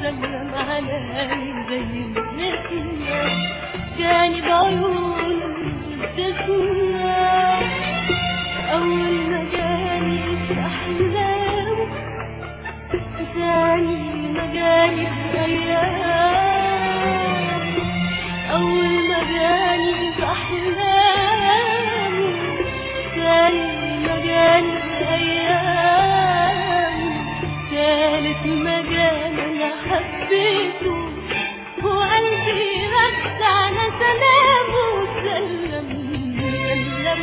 سلم علي زي النسمة جاني بعيون بتسمع أول ما جاني في أحلامه تاني ما جاني في أيام أول ما جاني في أحلامه تاني ما جاني في أيام تالت ما جاني أنا حبيته وقلبي رد على سلامه سلم سلم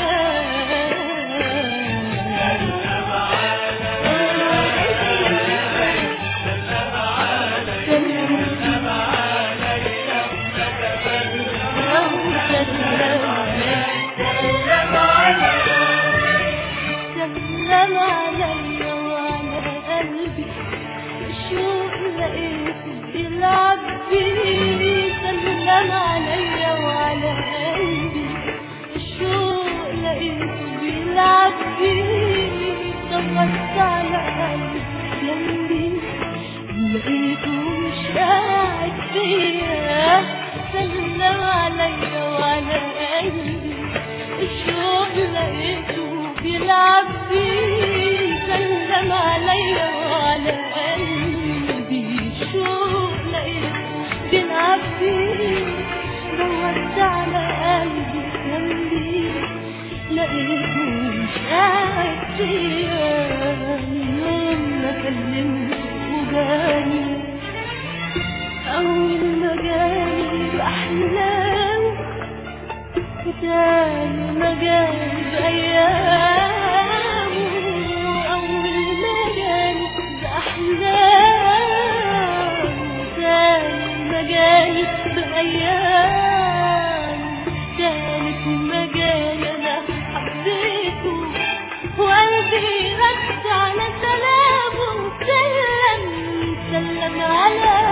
سلم علي وعلى قلبي الشوق لقيته بيلعب بيه سلم علي وعلى قلبي الشوق لقيته بيلعب بيه ضغطت على قلبي جنبي لقيته مش قاعد فيا سلم علي وعلى قلبي الشوق لقيته بيلعب بيه سلم علي وعلى قلبي الشوق لقيته بيلعب بيه دورت على قلبي جنبي لقيته مش قاعد فيا يوم ما كلمته وجاني أول ما جاني بأحلامه تاني ما جاني بأيامه أول ما جاني بأحلامه تاني ما جاني بأيامه تالت ما جاني أنا حبيته وقلبي رد على سلامه سلم سلم على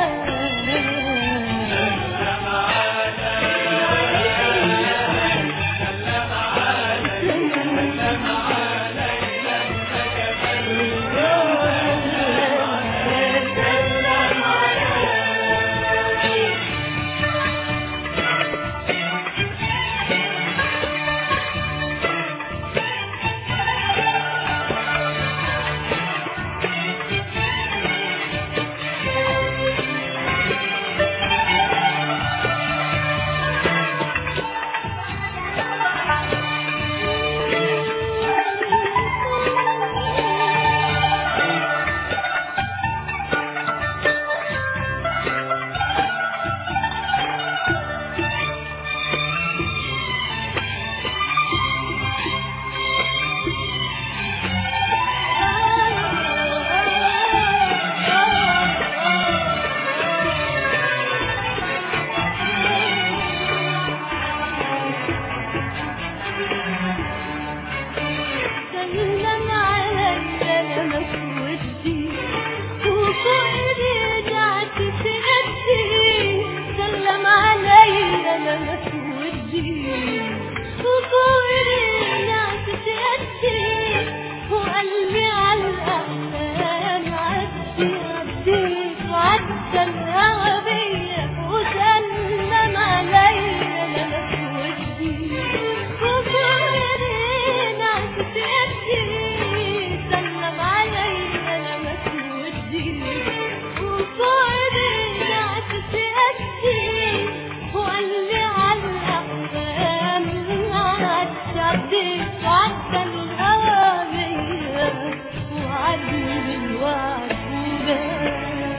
سلم علي لمس ودي وفوق رجعت تهدي سلم علي لمس ودي وفوق رجعت تهدي وقلبي على الأحلام عدي عديت وعدى الهوى بيا وسلم علي لمس ودي وفوق رجعت تهدي سلم علي لمس ودي وفوق رجعت تهدي وقلبي على الأحلام عدى عديت وعدى الهوى بيا وعدني الوعد وبان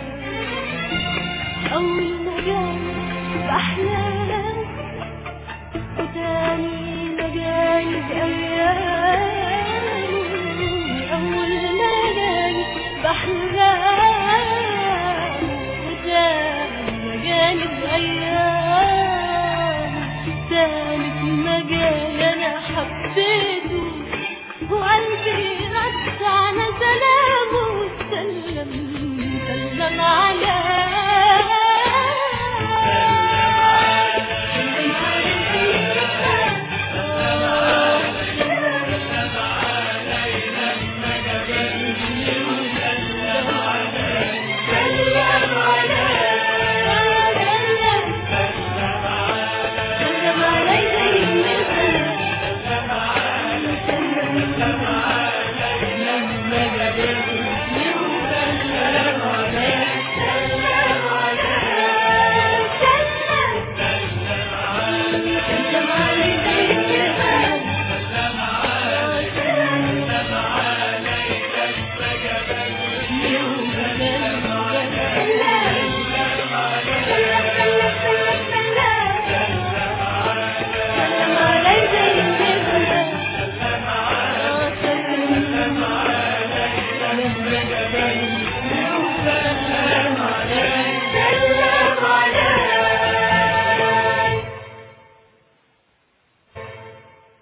أول ما جاني بأحلام وتاني ما جاني بأيام أول ما جاني بأحلام وتاني ما جاني بأيام تالت ما جاني أنا حبيته وقلبي رد على سلامه سلم سلم على سلم عليه